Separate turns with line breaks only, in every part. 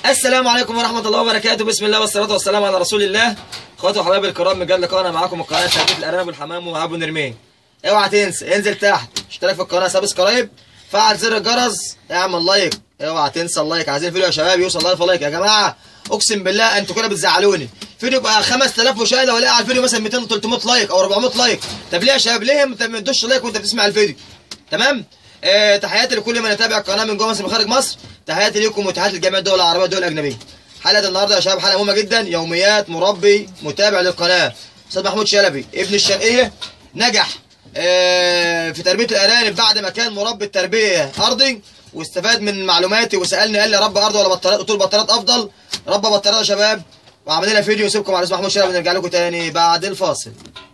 السلام عليكم ورحمة الله وبركاته بسم الله والصلاة والسلام على رسول الله اخواتي وحبايبي الكرام مجال لقاء معاكم القناة تربية الأرانب والحمام وأبو نرمين اوعى تنسى انزل تحت اشترك في القناة سبسكرايب فعل زر الجرس اعمل لايك اوعى تنسى اللايك عايزين فيديو يا شباب يوصل لايف لايك يا جماعة اقسم بالله انتوا كده بتزعلوني فيديو بقى 5000 مشاهدة ولا على الفيديو مثلا 200 300 لايك او 400 لايك طب ليه يا شباب ليه ما تدوش لايك وانت بتسمع الفيديو تمام آه تحياتي لكل من يتابع القناه من جوه مصر من خارج مصر تحياتي ليكم وتحياتي لجميع الدول العربيه والدول الاجنبيه حلقه النهارده يا شباب حلقه مهمه جدا يوميات مربي متابع للقناه استاذ محمود شلبي ابن الشرقيه نجح آه في تربيه الارانب بعد ما كان مربي تربيه ارضي واستفاد من معلوماتي وسالني قال لي رب ارض ولا بطاريات قلت له بطاريات افضل ربى بطاريات يا شباب وعمل لنا فيديو نسيبكم على اسم محمود شلبي ونرجع لكم تاني بعد الفاصل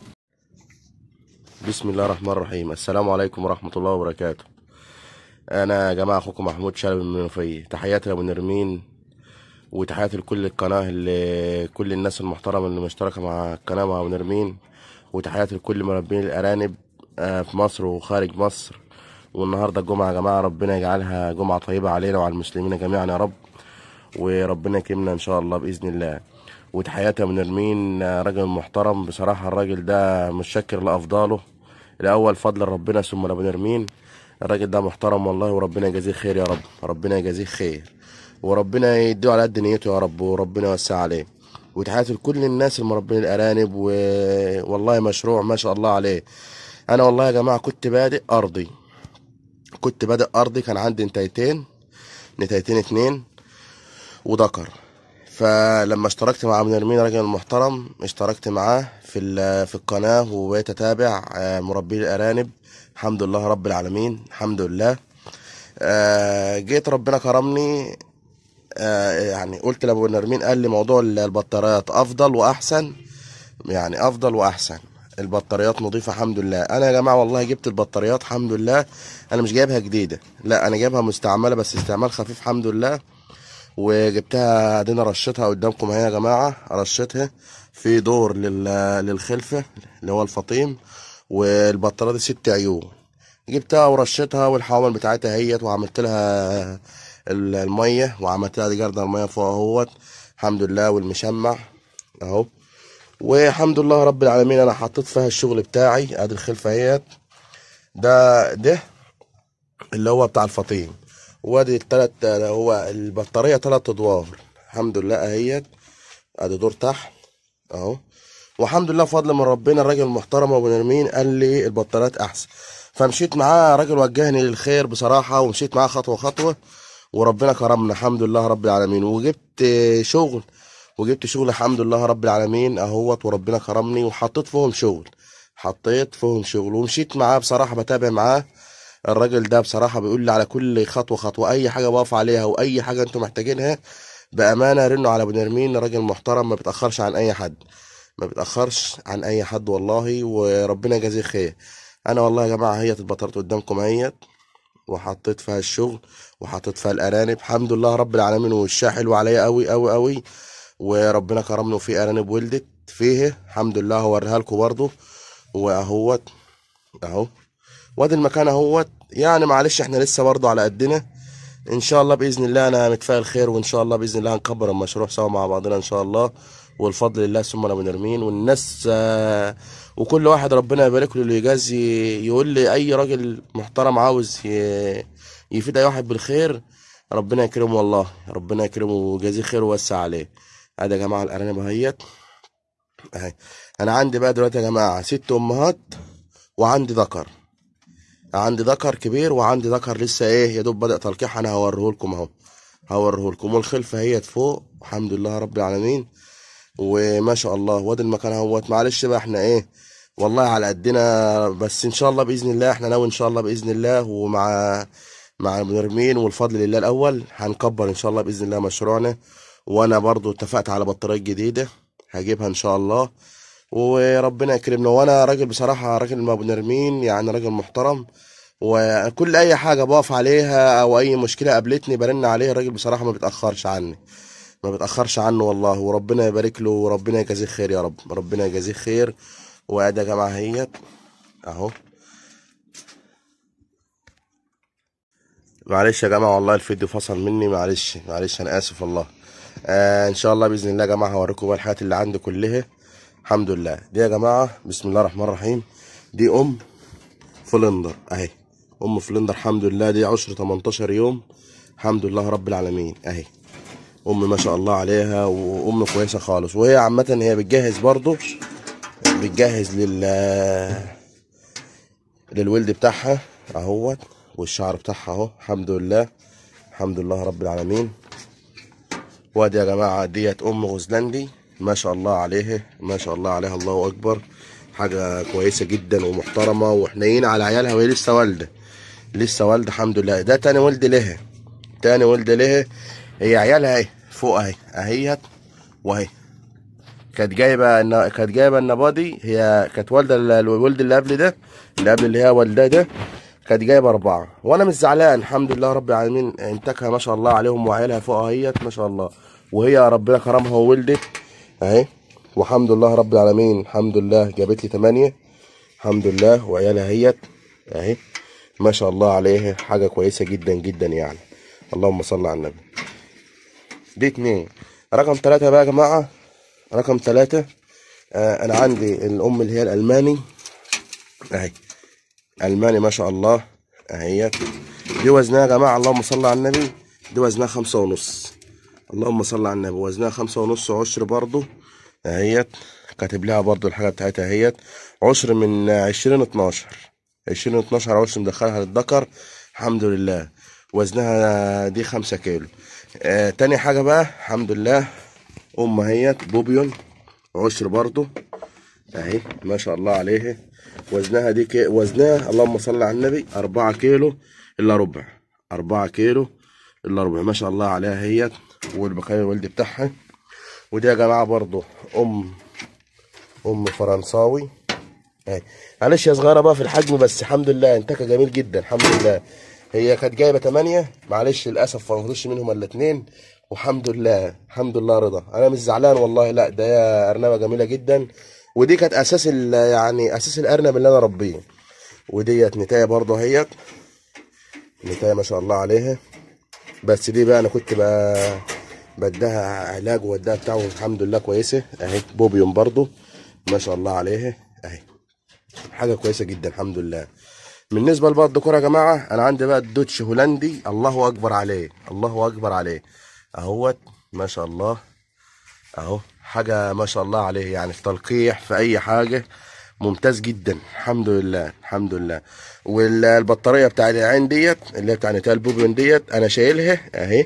بسم الله الرحمن الرحيم السلام عليكم ورحمة الله وبركاته أنا يا جماعة أخوكم محمود شلبي من المنوفية تحياتي لأبو نرمين وتحياتي لكل القناة اللي كل الناس المحترمة اللي مشتركة مع القناة مع أبو نرمين وتحياتي لكل مربين الأرانب آه، في مصر وخارج مصر والنهاردة الجمعة يا جماعة ربنا يجعلها جمعة طيبة علينا وعلى المسلمين جميعا يا رب وربنا يكرمنا إن شاء الله بإذن الله وتحياتي يا أبو نرمين آه، راجل محترم بصراحة الراجل ده متشكر لأفضاله الأول فضل ربنا ثم لأبو نرمين الراجل ده محترم والله وربنا يجازيه خير يا رب ربنا يجازيه خير وربنا يديه على قد نيته يا رب وربنا يوسع عليه وتحياتي لكل الناس المربين الارانب و... والله مشروع ما شاء الله عليه انا والله يا جماعه كنت بادئ ارضي كنت بادئ ارضي كان عندي نتايتين نتايتين اتنين وذكر فلما اشتركت مع ابن نرمين راجل محترم اشتركت معاه في ال- في القناه وبقيت اتابع آه، مربي الارانب الحمد لله رب العالمين الحمد لله آه، جيت ربنا كرمني آه، يعني قلت لابو نرمين قال لي موضوع البطاريات افضل واحسن يعني افضل واحسن البطاريات نظيفه الحمد لله انا يا جماعه والله جبت البطاريات الحمد لله انا مش جايبها جديده لا انا جايبها مستعمله بس استعمال خفيف الحمد لله وجبتها ادينا رشتها قدامكم اهي يا جماعه رشتها في دور لل- للخلفه اللي هو الفطيم والبطاريه دي ست عيون جبتها ورشتها والحوامل بتاعتها هيت وعملت لها ال- الميه وعملت لها دي جردل الميه فوق اهوت الحمد لله والمشمع اهو والحمد لله رب العالمين انا حطيت فيها الشغل بتاعي ادي الخلفه اهيت ده ده اللي هو بتاع الفطيم وادي التلات هو البطاريه تلات ادوار الحمد لله اهيت ادي دور تحت اهو والحمد لله فضل من ربنا الراجل المحترم ابو نرمين قال لي البطاريات احسن فمشيت معاه راجل وجهني للخير بصراحه ومشيت معاه خطوه خطوه وربنا كرمنا الحمد لله رب العالمين وجبت شغل وجبت شغل الحمد لله رب العالمين اهوت وربنا كرمني وحطيت فيهم شغل حطيت فيهم شغل ومشيت معاه بصراحه بتابع معاه الراجل ده بصراحه بيقول لي على كل خطوه خطوه اي حاجه بقف عليها واي حاجه انتم محتاجينها بامانه رنوا على ابو نرمين راجل محترم ما بيتاخرش عن اي حد ما بيتاخرش عن اي حد والله وربنا يجازيه خير انا والله يا جماعه هي البطارات قدامكم اهيت وحطيت فيها الشغل وحطيت فيها الارانب الحمد لله رب العالمين والشاه حلو عليا قوي قوي قوي وربنا كرمني وفي ارانب ولدت فيه الحمد لله هوريها لكم برضه واهوت اهو وادي المكان اهوت يعني معلش احنا لسه برضه على قدنا ان شاء الله باذن الله انا متفائل خير وان شاء الله باذن الله هنكبر المشروع سوا مع بعضنا ان شاء الله والفضل لله ثم ابو نرمين والناس آه، وكل واحد ربنا يبارك له اللي يجازي يقول لي اي راجل محترم عاوز ي- يفيد اي واحد بالخير ربنا يكرمه والله ربنا يكرمه ويجازيه خير ويوسع عليه ادي يا جماعه الارانب اهيت اهي انا عندي بقى دلوقتي يا جماعه ست امهات وعندي ذكر عندي ذكر كبير وعندي ذكر لسه ايه يا دوب بدأ تلقيح انا هوريه لكم اهو هوريه لكم والخلفه هي فوق الحمد لله رب العالمين وما شاء الله وادي المكان اهوت معلش بقى احنا ايه والله على قدنا بس ان شاء الله باذن الله احنا ناوي ان شاء الله باذن الله ومع مع المنرمين والفضل لله الاول هنكبر ان شاء الله باذن الله مشروعنا وانا برضو اتفقت على بطاريات جديده هجيبها ان شاء الله وربنا يكرمنا وانا راجل بصراحه راجل ما ابو نرمين يعني راجل محترم وكل اي حاجه بقف عليها او اي مشكله قابلتني برن عليه الراجل بصراحه ما بيتاخرش عني ما بيتاخرش عنه والله وربنا يبارك له وربنا يجازيه خير يا رب ربنا يجازيه خير وادي يا جماعه اهيت اهو معلش يا جماعه والله الفيديو فصل مني معلش معلش انا اسف والله آه ان شاء الله باذن الله يا جماعه هوريكم بقى الحاجات اللي عندي كلها الحمد لله دي يا جماعه بسم الله الرحمن الرحيم دي ام فلندر اهي ام فلندر الحمد لله دي عشر 18 يوم الحمد لله رب العالمين اهي ام ما شاء الله عليها وام كويسه خالص وهي عامه هي بتجهز برضو بتجهز لل للولد بتاعها اهوت والشعر بتاعها اهو الحمد لله الحمد لله رب العالمين وادي يا جماعه ديت ام غزلندي ما شاء الله عليها ما شاء الله عليها الله اكبر حاجه كويسه جدا ومحترمه وحنين على عيالها وهي لسه والده لسه والده الحمد لله ده تاني ولد لها تاني ولد لها هي عيالها اهي فوق اهي اهيت واهي كانت جايبه الن- كانت جايبه النبادي هي كانت والده ال- الولد اللي قبل ده اللي قبل اللي هي والده ده كانت جايبه اربعه وانا مش زعلان الحمد لله رب العالمين انتاجها ما شاء الله عليهم وعيالها فوق اهيت ما شاء الله وهي ربنا كرمها وولدت اهي والحمد لله رب العالمين الحمد لله جابت لي تمانية الحمد لله وعيالها هيت اهي ما شاء الله عليها حاجه كويسه جدا جدا يعني اللهم صل على النبي دي اتنين رقم ثلاثة بقى يا جماعة رقم ثلاثة آه أنا عندي الأم اللي هي الألماني أهي ألماني ما شاء الله أهيت دي وزنها يا جماعة اللهم صل على النبي دي وزنها خمسة ونص اللهم صل على النبي وزنها خمسة ونص عشر برضو أهيت كاتب لها برضو الحاجة بتاعتها أهيت عشر من عشرين اتناشر عشرين اتناشر عشر مدخلها للذكر الحمد لله وزنها دي خمسة كيلو آه تاني حاجة بقى الحمد لله أم اهيت بوبيون عشر برضو اهي ما شاء الله عليها وزنها دي كي وزنها اللهم صل على النبي أربعة كيلو إلا ربع أربعة كيلو إلا ربع ما شاء الله عليها هيت والبقايا الولد بتاعها ودي يا جماعة برضو أم أم فرنساوي اهي معلش يا صغيرة بقى في الحجم بس الحمد لله انتاجها جميل جدا الحمد لله هي كانت جايبة تمانية معلش للأسف ما فضلش منهم إلا اتنين والحمد لله الحمد لله رضا أنا مش زعلان والله لا ده هي أرنبة جميلة جدا ودي كانت أساس ال- يعني أساس الأرنب اللي أنا ربيه وديت نتاية برضه اهيت نتاية ما شاء الله عليها بس دي بقى أنا كنت بقى بدها علاج وودها بتاعه الحمد لله كويسة أهي بوبيوم برضه ما شاء الله عليها أهي حاجه كويسه جدا الحمد لله بالنسبه لبقى الديكور يا جماعه انا عندي بقى الدوتش هولندي الله اكبر عليه الله اكبر عليه اهوت ما شاء الله اهو حاجه ما شاء الله عليه يعني في تلقيح في اي حاجه ممتاز جدا الحمد لله الحمد لله والبطاريه بتاع العين ديت اللي هي بتاع نتال بوبيون ديت انا شايلها اهي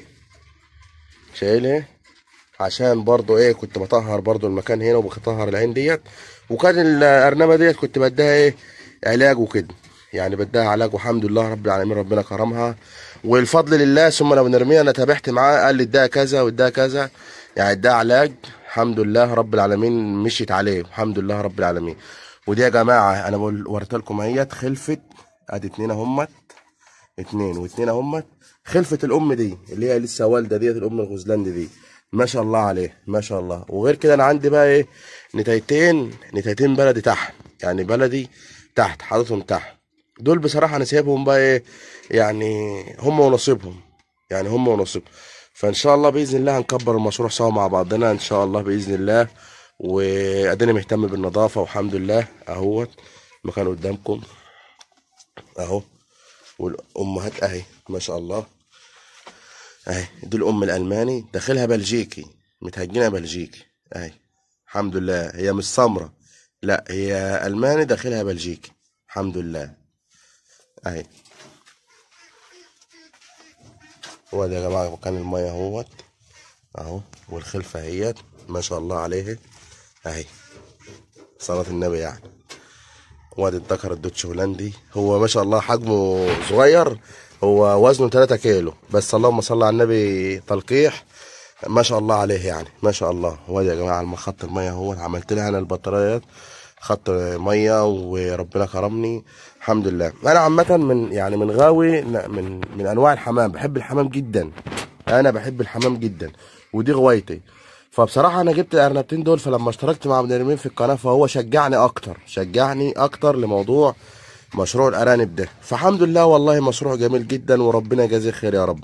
شايلها عشان برضو ايه كنت بطهر برضو المكان هنا وبطهر العين ديت وكان الارنبه ديت كنت بديها ايه علاج وكده يعني بديها علاج والحمد لله رب العالمين ربنا كرمها والفضل لله ثم لو نرميها انا تابعت معاه قال لي اديها كذا واديها كذا يعني اديها علاج الحمد لله رب العالمين مشيت عليه الحمد لله رب العالمين ودي يا جماعه انا بقول وريت لكم اهيت خلفت ادي اتنين اهمت اتنين واتنين اهمت خلفة الام دي اللي هي لسه والده ديت الام الغزلاند دي ما شاء الله عليه ما شاء الله وغير كده انا عندي بقى ايه نتايتين نتايتين بلدي تحت يعني بلدي تحت حاططهم تحت دول بصراحه انا سايبهم بقى ايه يعني هم ونصيبهم يعني هم ونصيبهم فان شاء الله باذن الله هنكبر المشروع سوا مع بعضنا ان شاء الله باذن الله وادينا مهتم بالنظافه والحمد لله اهوت المكان قدامكم اهو والامهات اهي ما شاء الله اهي دي الام الالماني داخلها بلجيكي متهجنه بلجيكي اهي الحمد لله هي مش سمرة لا هي الماني داخلها بلجيكي الحمد لله اهي هو ده يا جماعه مكان الميه اهوت اهو والخلفه اهيت ما شاء الله عليه اهي صلاة النبي يعني وادي الذكر الدوتش هولندي هو ما شاء الله حجمه صغير هو وزنه 3 كيلو بس اللهم صل على النبي تلقيح ما شاء الله عليه يعني ما شاء الله وادي يا جماعه الم- خط الميه اهو عملت لها انا البطاريات خط ميه وربنا كرمني الحمد لله انا عامه من يعني من غاوي من من انواع الحمام بحب الحمام جدا انا بحب الحمام جدا ودي غوايتي فبصراحه انا جبت الارنبتين دول فلما اشتركت مع مدربين في القناه فهو شجعني اكتر شجعني اكتر لموضوع مشروع الارانب ده فالحمد لله والله مشروع جميل جدا وربنا يجازيه خير يا رب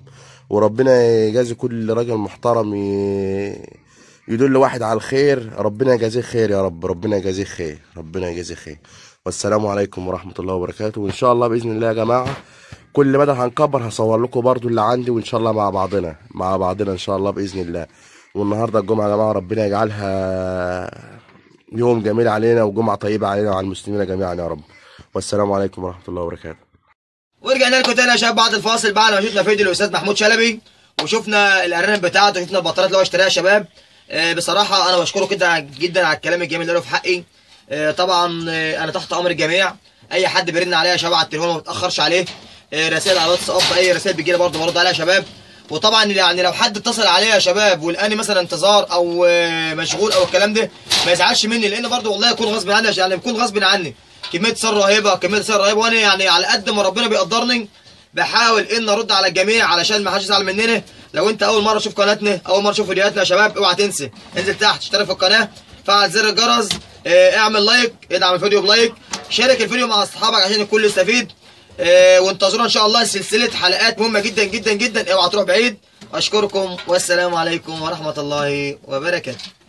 وربنا يجازي كل راجل محترم ي... يدل واحد على الخير ربنا يجازيه خير يا رب ربنا يجازيه خير ربنا يجازيه خير والسلام عليكم ورحمة الله وبركاته وإن شاء الله بإذن الله يا جماعة كل مدى هنكبر هصور لكم برضو اللي عندي وإن شاء الله مع بعضنا مع بعضنا إن شاء الله بإذن الله والنهاردة الجمعة يا جماعة ربنا يجعلها يوم جميل علينا وجمعة طيبة علينا وعلى المسلمين جميعا يا رب والسلام عليكم ورحمة الله وبركاته
ورجعنا لكم تاني يا شباب بعد الفاصل بعد ما شفنا فيديو الاستاذ محمود شلبي وشفنا الارانب بتاعته وشفنا البطاريات اللي هو اشتراها يا شباب آه، بصراحه انا بشكره كده جدا على الكلام الجميل اللي قاله في حقي آه، طبعا آه، انا تحت امر الجميع اي حد بيرن عليا يا شباب على التليفون ما بتاخرش عليه آه، رسائل على الواتساب اي رسائل بتجيلي برضه برد عليها يا شباب وطبعا يعني لو حد اتصل عليا يا شباب ولقاني مثلا انتظار او آه، مشغول او الكلام ده ما يزعلش مني لان برضه والله يكون غصب عني يعني يكون غصب عني كميه اتصال رهيبه كميه اتصال رهيبه وانا يعني على قد ما ربنا بيقدرني بحاول ان ارد على الجميع علشان ما حدش يزعل مننا لو انت اول مره تشوف قناتنا اول مره تشوف فيديوهاتنا يا شباب اوعى تنسى انزل تحت اشترك في القناه فعل زر الجرس اه، اعمل لايك ادعم الفيديو بلايك شارك الفيديو مع اصحابك عشان الكل يستفيد اه، وانتظرونا ان شاء الله سلسله حلقات مهمه جدا جدا جدا اوعى تروح بعيد اشكركم والسلام عليكم ورحمه الله وبركاته